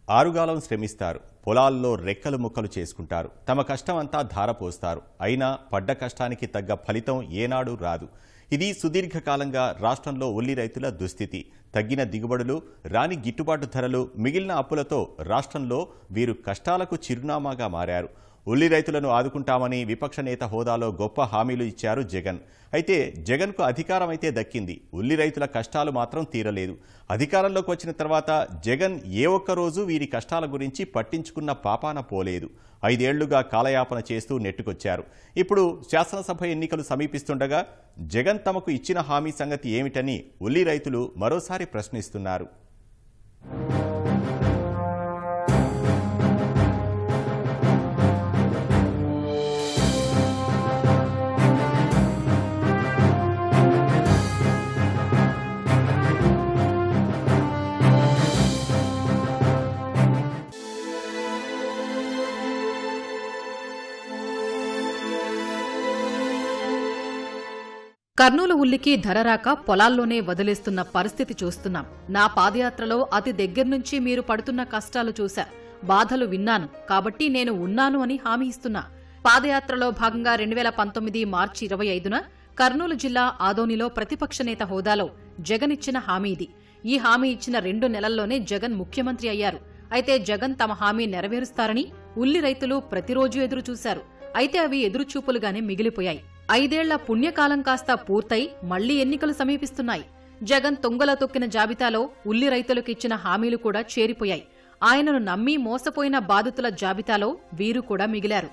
ఆరుగాలం శ్రమిస్తారు పొలాల్లో రెక్కలు ముక్కలు చేసుకుంటారు తమ కష్టం అంతా ధారపోస్తారు అయినా పడ్డ కష్టానికి తగ్గ ఫలితం ఏనాడు రాదు ఇది సుదీర్ఘకాలంగా రాష్ట్రంలో ఉల్లి రైతుల దుస్థితి తగ్గిన దిగుబడులు రాని గిట్టుబాటు ధరలు మిగిలిన అప్పులతో రాష్ట్రంలో వీరు కష్టాలకు చిరునామాగా మారారు ఉల్లి రైతులను ఆదుకుంటామని విపక్ష నేత హోదాలో గొప్ప హామీలు ఇచ్చారు జగన్ అయితే జగన్కు అధికారం అయితే దక్కింది ఉల్లి రైతుల కష్టాలు మాత్రం తీరలేదు అధికారంలోకి వచ్చిన తర్వాత జగన్ ఏ ఒక్క రోజు వీరి కష్టాల గురించి పట్టించుకున్న పాపాన పోలేదు ఐదేళ్లుగా కాలయాపన చేస్తూ నెట్టుకొచ్చారు ఇప్పుడు శాసనసభ ఎన్నికలు సమీపిస్తుండగా జగన్ తమకు ఇచ్చిన హామీ సంగతి ఏమిటని ఉల్లి రైతులు మరోసారి ప్రశ్నిస్తున్నారు కర్నూలు ఉల్లికి ధర రాక పొలాల్లోనే వదిలేస్తున్న పరిస్థితి చూస్తున్నాం నా పాదయాత్రలో అతి దగ్గర్నుంచి మీరు పడుతున్న కష్టాలు చూశా బాధలు విన్నాను కాబట్టి నేను ఉన్నాను అని హామీ ఇస్తున్నా పాదయాత్రలో భాగంగా రెండు వేల పంతొమ్మిది మార్చి ఇరవై ఐదున కర్నూలు జిల్లా ఆదోనిలో ప్రతిపక్ష నేత హోదాలో జగన్ ఇచ్చిన హామీ ఇది ఈ హామీ ఇచ్చిన రెండు నెలల్లోనే జగన్ ముఖ్యమంత్రి అయ్యారు అయితే జగన్ తమ హామీ నెరవేరుస్తారని ఉల్లి రైతులు ప్రతిరోజు ఎదురు చూశారు అయితే అవి ఎదురుచూపులుగానే మిగిలిపోయాయి ఐదేళ్ల పుణ్యకాలం కాస్త పూర్తయి మళ్లీ ఎన్నికలు సమీపిస్తున్నాయి జగన్ తొంగల తొక్కిన జాబితాలో ఉల్లి రైతులకు ఇచ్చిన హామీలు కూడా చేరిపోయాయి ఆయనను నమ్మి మోసపోయిన బాధితుల జాబితాలో వీరు కూడా మిగిలారు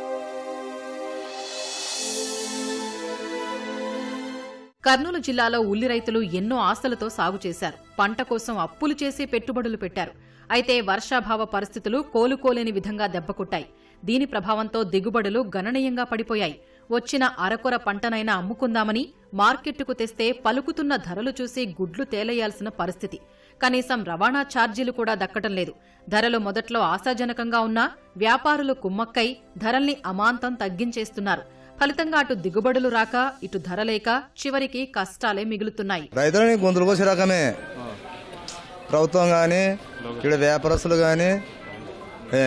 కర్నూలు జిల్లాలో ఉల్లి రైతులు ఎన్నో ఆశలతో సాగు చేశారు పంట కోసం అప్పులు చేసి పెట్టుబడులు పెట్టారు అయితే వర్షాభావ పరిస్థితులు కోలుకోలేని విధంగా దెబ్బకొట్టాయి దీని ప్రభావంతో దిగుబడులు గణనీయంగా పడిపోయాయి వచ్చిన అరకొర పంటనైనా అమ్ముకుందామని మార్కెట్టుకు తెస్తే పలుకుతున్న ధరలు చూసి గుడ్లు తేలేయాల్సిన పరిస్థితి కనీసం రవాణా ఛార్జీలు కూడా దక్కటం లేదు ధరలు మొదట్లో ఆశాజనకంగా ఉన్నా వ్యాపారులు కుమ్మక్కై ధరల్ని అమాంతం తగ్గించేస్తున్నారు ఫలితంగా అటు దిగుబడులు రాక ఇటు ధర లేక చివరికి కష్టాలే మిగులుతున్నాయి రైతులని గొంతులు కోసే రకమే ప్రభుత్వం కానీ ఇక్కడ వ్యాపారస్తులు కానీ ఏ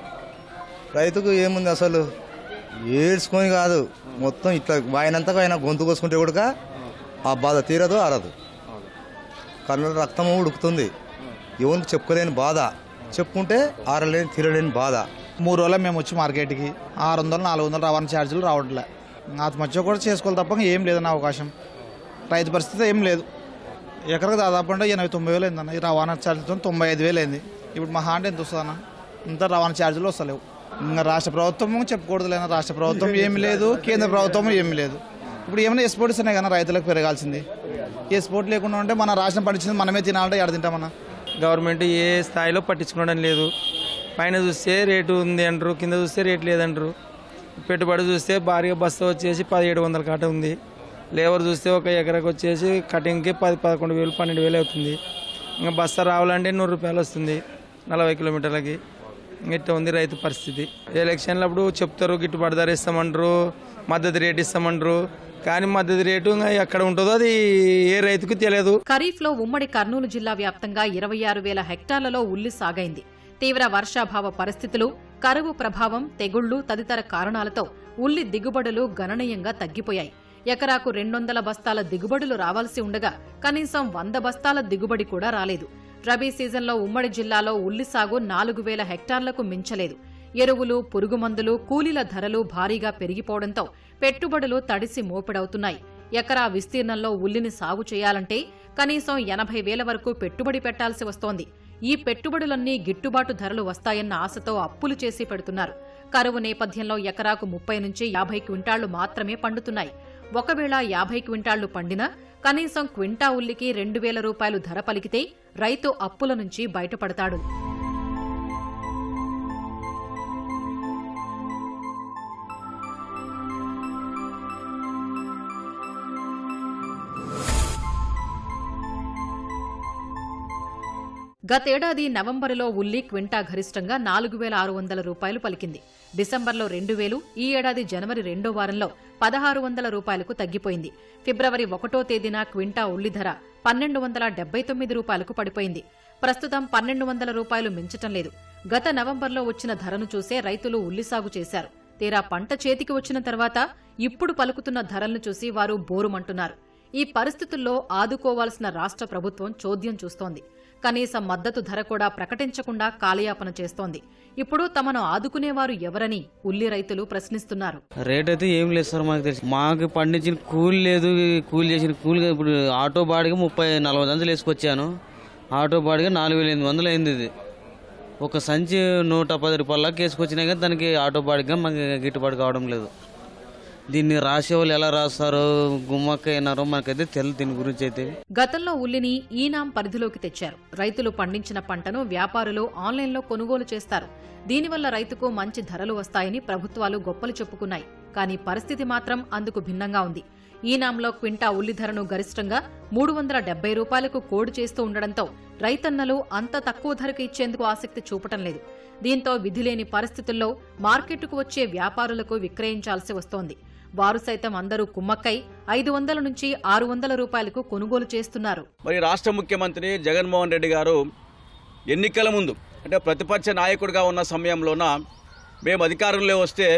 రైతుకు ఏముంది అసలు ఏడ్చుకొని కాదు మొత్తం ఇట్లా వాయినంతగా ఆయన గొంతు కోసుకుంటే కూడా ఆ బాధ తీరదు ఆరదు కళ్ళ రక్తం ఉడుకుతుంది ఎవరికి చెప్పుకోలేని బాధ చెప్పుకుంటే ఆరలేని తీరలేని బాధ మూడు రోజులు మేము వచ్చి మార్కెట్కి ఆరు వందలు నాలుగు వందలు రవాణా ఛార్జీలు రావట్లే ఆత్మహత్య కూడా చేసుకోవాలి తప్ప ఏం లేదన్న అవకాశం రైతు పరిస్థితి ఏం లేదు ఎకరకు దాదాపు అంటే ఎనభై తొంభై వేలు అయిందన్న ఈ రవాణా ఛార్జీలతో తొంభై ఐదు వేలు అయింది ఇప్పుడు మహా అంటే ఎంత వస్తుందన్న ఇంత రవాణా ఛార్జీలు వస్తలేవు ఇంకా రాష్ట్ర ప్రభుత్వం చెప్పకూడదు లేనా రాష్ట్ర ప్రభుత్వం ఏమి లేదు కేంద్ర ప్రభుత్వం ఏమి లేదు ఇప్పుడు ఏమైనా ఎక్స్పోర్ట్ ఇస్తున్నాయి కదా రైతులకు పెరగాల్సింది ఎక్స్పోర్ట్ లేకుండా ఉంటే మన రాష్ట్రం పండించింది మనమే తినాలంటే ఎడ తింటామన్నా గవర్నమెంట్ ఏ స్థాయిలో పట్టించుకోవడం లేదు పైన చూస్తే రేటు ఉంది అంటారు కింద చూస్తే రేటు లేదంటారు పెట్టుబడి చూస్తే భారీగా బస్తా వచ్చేసి పదిహేడు వందల కాట ఉంది లేబర్ చూస్తే ఒక ఎకరకు వచ్చేసి కటింగ్కి పది పదకొండు వేలు పన్నెండు వేలు అవుతుంది ఇంకా బస్తా రావాలంటే నూరు రూపాయలు వస్తుంది నలభై కిలోమీటర్లకి ఇట్లా ఉంది రైతు పరిస్థితి ఎలక్షన్లప్పుడు చెప్తారు గిట్టుబాటు ధర ఇస్తామంటారు మద్దతు రేటు ఇస్తామంటారు కానీ మద్దతు రేటు ఇంకా ఎక్కడ ఉంటుందో అది ఏ రైతుకు తెలియదు ఖరీఫ్లో ఉమ్మడి కర్నూలు జిల్లా వ్యాప్తంగా ఇరవై ఆరు వేల హెక్టార్లలో ఉల్లి సాగైంది తీవ్ర వర్షాభావ పరిస్థితులు కరువు ప్రభావం తెగుళ్లు తదితర కారణాలతో ఉల్లి దిగుబడులు గణనీయంగా తగ్గిపోయాయి ఎకరాకు రెండొందల బస్తాల దిగుబడులు రావాల్సి ఉండగా కనీసం వంద బస్తాల దిగుబడి కూడా రాలేదు రబీ సీజన్లో ఉమ్మడి జిల్లాలో ఉల్లి సాగు నాలుగు వేల హెక్టార్లకు మించలేదు ఎరువులు పురుగుమందులు కూలీల ధరలు భారీగా పెరిగిపోవడంతో పెట్టుబడులు తడిసి మోపెడవుతున్నాయి ఎకరా విస్తీర్ణంలో ఉల్లిని సాగు చేయాలంటే కనీసం ఎనభై వేల వరకు పెట్టుబడి పెట్టాల్సి వస్తోంది ఈ పెట్టుబడులన్నీ గిట్టుబాటు ధరలు వస్తాయన్న ఆశతో అప్పులు చేసి పెడుతున్నారు కరువు నేపథ్యంలో ఎకరాకు ముప్పై నుంచి యాభై క్వింటాళ్లు మాత్రమే పండుతున్నాయి ఒకవేళ యాభై క్వింటాళ్లు పండినా కనీసం క్వింటా ఉల్లికి రెండు వేల రూపాయలు ధర పలికితే రైతు అప్పుల నుంచి బయటపడతాడు గతేడాది నవంబరులో ఉల్లి క్వింటా గరిష్టంగా నాలుగు వేల ఆరు వందల రూపాయలు పలికింది డిసెంబర్లో రెండు వేలు ఈ ఏడాది జనవరి రెండో వారంలో పదహారు వందల రూపాయలకు తగ్గిపోయింది ఫిబ్రవరి ఒకటో తేదీన క్వింటా ఉల్లి ధర పన్నెండు వందల డెబ్బై తొమ్మిది రూపాయలకు పడిపోయింది ప్రస్తుతం పన్నెండు వందల రూపాయలు మించటం లేదు గత నవంబర్లో వచ్చిన ధరను చూసే రైతులు ఉల్లి సాగు చేశారు తీరా పంట చేతికి వచ్చిన తర్వాత ఇప్పుడు పలుకుతున్న ధరలను చూసి వారు బోరుమంటున్నారు ఈ పరిస్థితుల్లో ఆదుకోవాల్సిన రాష్ట్ర ప్రభుత్వం చోద్యం చూస్తోంది కనీస మద్దతు ధర కూడా ప్రకటించకుండా కాలయాపన చేస్తోంది ఇప్పుడు తమను ఆదుకునేవారు ఎవరని ఉల్లి రైతులు ప్రశ్నిస్తున్నారు రేట్ అయితే ఏం లేదు సార్ మాకు తెలిసి మాకు పండించిన కూలి లేదు కూలి చేసిన కూలి ఇప్పుడు ఆటో బాడిగా ముప్పై నలభై వందలు వేసుకొచ్చాను ఆటో బాడిగా నాలుగు వేల ఎనిమిది వందలు అయింది ఇది ఒక సంచి నూట పది రూపాయలకి వేసుకొచ్చినా కానీ దానికి ఆటో బాడిగా మాకు గిట్టుబాటు కావడం లేదు దీన్ని రాసే వాళ్ళు ఎలా రాస్తారో గుమ్మక్క అయినారో మనకైతే తెలియదు దీని గురించి అయితే గతంలో ఉల్లిని ఈనాం పరిధిలోకి తెచ్చారు రైతులు పండించిన పంటను వ్యాపారులు ఆన్లైన్లో కొనుగోలు చేస్తారు దీనివల్ల రైతుకు మంచి ధరలు వస్తాయని ప్రభుత్వాలు గొప్పలు చెప్పుకున్నాయి కానీ పరిస్థితి మాత్రం అందుకు భిన్నంగా ఉంది ఈనాంలో క్వింటా ఉల్లి ధరను గరిష్టంగా మూడు వందల డెబ్బై రూపాయలకు కోడ్ చేస్తూ ఉండడంతో రైతన్నలు అంత తక్కువ ధరకు ఇచ్చేందుకు ఆసక్తి చూపటం లేదు దీంతో విధిలేని పరిస్థితుల్లో మార్కెట్కు వచ్చే వ్యాపారులకు విక్రయించాల్సి వస్తోంది వారు సైతం అందరూ కుమ్మక్కై ఐదు వందల నుంచి ఆరు వందల రూపాయలకు కొనుగోలు చేస్తున్నారు మరి రాష్ట్ర ముఖ్యమంత్రి జగన్మోహన్ రెడ్డి గారు ఎన్నికల ముందు అంటే ప్రతిపక్ష నాయకుడిగా ఉన్న సమయంలోన మేము అధికారంలో వస్తే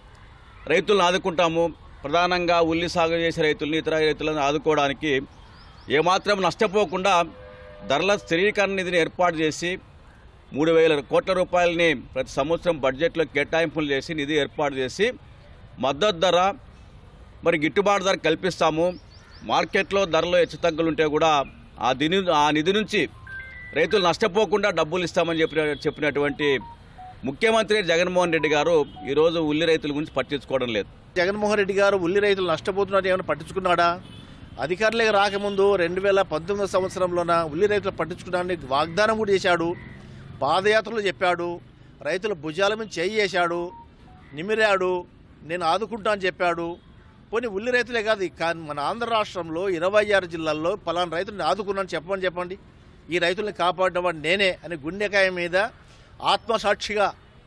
రైతులను ఆదుకుంటాము ప్రధానంగా ఉల్లి సాగు చేసే రైతుల్ని ఇతర రైతులను ఆదుకోవడానికి ఏమాత్రం నష్టపోకుండా ధరల స్థిరీకరణ నిధిని ఏర్పాటు చేసి మూడు వేల కోట్ల రూపాయలని ప్రతి సంవత్సరం బడ్జెట్లో కేటాయింపులు చేసి నిధి ఏర్పాటు చేసి మద్దతు ధర మరి గిట్టుబాటు ధర కల్పిస్తాము మార్కెట్లో ధరలో హెచ్చుతగ్గులు ఉంటే కూడా ఆ దిని ఆ నిధి నుంచి రైతులు నష్టపోకుండా డబ్బులు ఇస్తామని చెప్పిన చెప్పినటువంటి ముఖ్యమంత్రి జగన్మోహన్ రెడ్డి గారు ఈరోజు ఉల్లి రైతుల గురించి పట్టించుకోవడం లేదు జగన్మోహన్ రెడ్డి గారు ఉల్లి రైతులు నష్టపోతున్నారు ఏమైనా పట్టించుకున్నాడా అధికారులకు రాకముందు రెండు వేల పంతొమ్మిది సంవత్సరంలోన ఉల్లి రైతులు పట్టించుకున్నాడని వాగ్దానం కూడా చేశాడు పాదయాత్రలు చెప్పాడు రైతుల భుజాల మీద చేయి చేశాడు నిమిరాడు నేను ఆదుకుంటా అని చెప్పాడు పోనీ ఉల్లి రైతులే కాదు కానీ మన ఆంధ్ర రాష్ట్రంలో ఇరవై ఆరు జిల్లాల్లో పలానా రైతులను ఆదుకున్నాను చెప్పమని చెప్పండి ఈ రైతుల్ని కాపాడేవాడు నేనే అని గుండెకాయ మీద ఆత్మసాక్షిగా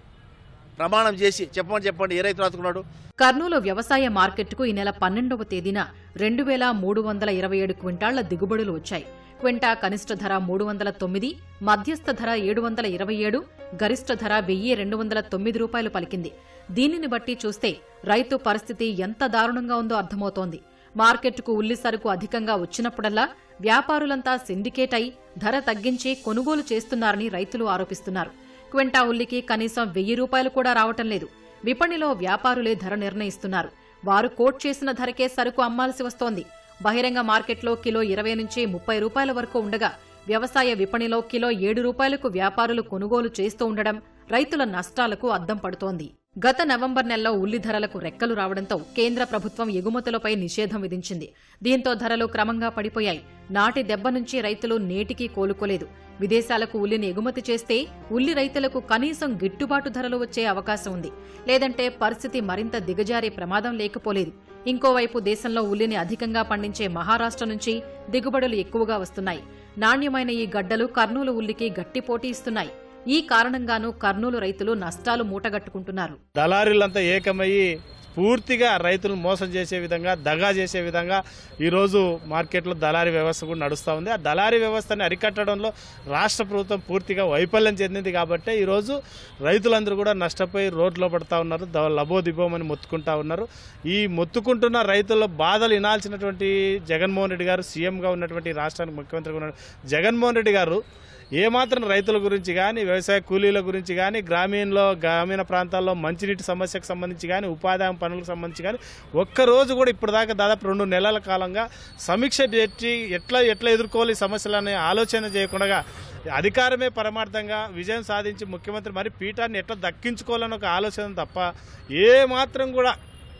ప్రమాణం చేసి చెప్పమని చెప్పండి ఏ రైతులు ఆదుకున్నాడు కర్నూలు వ్యవసాయ మార్కెట్కు ఈ నెల పన్నెండవ తేదీన రెండు వేల మూడు వందల ఇరవై ఏడు క్వింటాళ్ల దిగుబడులు వచ్చాయి క్వింటా కనిష్ట ధర మూడు వందల తొమ్మిది మధ్యస్థ ధర ఏడు వందల ఇరవై ఏడు గరిష్ట ధర వెయ్యి రెండు వందల తొమ్మిది రూపాయలు పలికింది దీనిని బట్టి చూస్తే రైతు పరిస్థితి ఎంత దారుణంగా ఉందో అర్థమవుతోంది మార్కెట్కు ఉల్లి సరుకు అధికంగా వచ్చినప్పుడల్లా వ్యాపారులంతా సిండికేట్ అయి ధర తగ్గించి కొనుగోలు చేస్తున్నారని రైతులు ఆరోపిస్తున్నారు క్వింటా ఉల్లికి కనీసం వెయ్యి రూపాయలు కూడా రావటం లేదు విపణిలో వ్యాపారులే ధర నిర్ణయిస్తున్నారు వారు కోట్ చేసిన ధరకే సరుకు అమ్మాల్సి వస్తోంది బహిరంగ మార్కెట్లో కిలో ఇరవై నుంచి ముప్పై రూపాయల వరకు ఉండగా వ్యవసాయ విపణిలో కిలో ఏడు రూపాయలకు వ్యాపారులు కొనుగోలు చేస్తూ ఉండడం రైతుల నష్టాలకు అద్దం పడుతోంది గత నవంబర్ నెలలో ఉల్లి ధరలకు రెక్కలు రావడంతో కేంద్ర ప్రభుత్వం ఎగుమతులపై నిషేధం విధించింది దీంతో ధరలు క్రమంగా పడిపోయాయి నాటి దెబ్బ నుంచి రైతులు నేటికీ కోలుకోలేదు విదేశాలకు ఉల్లిని ఎగుమతి చేస్తే ఉల్లి రైతులకు కనీసం గిట్టుబాటు ధరలు వచ్చే అవకాశం ఉంది లేదంటే పరిస్థితి మరింత దిగజారే ప్రమాదం లేకపోలేదు ఇంకోవైపు దేశంలో ఉల్లిని అధికంగా పండించే మహారాష్ట్ర నుంచి దిగుబడులు ఎక్కువగా వస్తున్నాయి నాణ్యమైన ఈ గడ్డలు కర్నూలు ఉల్లికి గట్టి పోటీ ఇస్తున్నాయి ఈ కారణంగానూ కర్నూలు రైతులు నష్టాలు మూటగట్టుకుంటున్నారు దళారీలంతా ఏకమయ్యి పూర్తిగా రైతులను మోసం చేసే విధంగా దగా చేసే విధంగా ఈరోజు మార్కెట్లో దళారీ వ్యవస్థ కూడా నడుస్తూ ఉంది ఆ దళారీ వ్యవస్థని అరికట్టడంలో రాష్ట్ర ప్రభుత్వం పూర్తిగా వైఫల్యం చెందింది కాబట్టి ఈరోజు రైతులందరూ కూడా నష్టపోయి రోడ్లో పడతా ఉన్నారు ద- లబోదిబోమని మొత్తుకుంటా ఉన్నారు ఈ మొత్తుకుంటున్న రైతుల బాధలు వినాల్సినటువంటి జగన్మోహన్ రెడ్డి గారు సీఎంగా ఉన్నటువంటి రాష్ట్రానికి ముఖ్యమంత్రిగా ఉన్న జగన్మోహన్ రెడ్డి గారు ఏమాత్రం రైతుల గురించి కానీ వ్యవసాయ కూలీల గురించి కానీ గ్రామీణలో గ్రామీణ ప్రాంతాల్లో మంచినీటి సమస్యకు సంబంధించి కానీ ఉపాధి హామీ పనులకు సంబంధించి కానీ ఒక్కరోజు కూడా ఇప్పటిదాకా దాదాపు రెండు నెలల కాలంగా సమీక్ష పెట్టి ఎట్లా ఎట్లా ఎదుర్కోవాలి ఈ సమస్యలని ఆలోచన చేయకుండా అధికారమే పరమార్థంగా విజయం సాధించి ముఖ్యమంత్రి మరి పీఠాన్ని ఎట్లా దక్కించుకోవాలని ఒక ఆలోచన తప్ప ఏ మాత్రం కూడా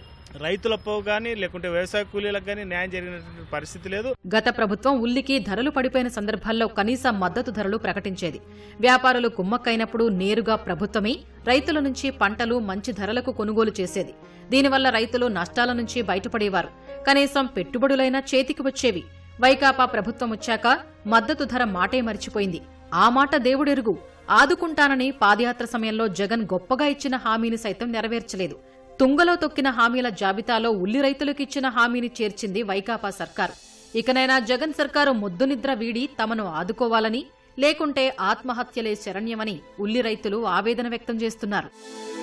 రైతులకు కానీ లేకుంటే వ్యవసాయ కూలీలకు కానీ న్యాయం జరిగినటువంటి పరిస్థితి లేదు గత ప్రభుత్వం ఉల్లికి ధరలు పడిపోయిన సందర్భాల్లో కనీస మద్దతు ధరలు ప్రకటించేది వ్యాపారులు కుమ్మక్కైనప్పుడు నేరుగా ప్రభుత్వమే రైతుల నుంచి పంటలు మంచి ధరలకు కొనుగోలు చేసేది దీనివల్ల రైతులు నష్టాల నుంచి బయటపడేవారు కనీసం పెట్టుబడులైనా చేతికి వచ్చేవి వైకాపా ప్రభుత్వం వచ్చాక మద్దతు ధర మాటే మరిచిపోయింది ఆ మాట దేవుడెరుగు ఆదుకుంటానని పాదయాత్ర సమయంలో జగన్ గొప్పగా ఇచ్చిన హామీని సైతం నెరవేర్చలేదు తుంగలో తొక్కిన హామీల జాబితాలో ఉల్లి రైతులకు ఇచ్చిన హామీని చేర్చింది వైకాపా సర్కారు ఇకనైనా జగన్ సర్కారు ముద్దునిద్ర వీడి తమను ఆదుకోవాలని లేకుంటే ఆత్మహత్యలే శరణ్యమని ఉల్లి రైతులు ఆవేదన వ్యక్తం చేస్తున్నారు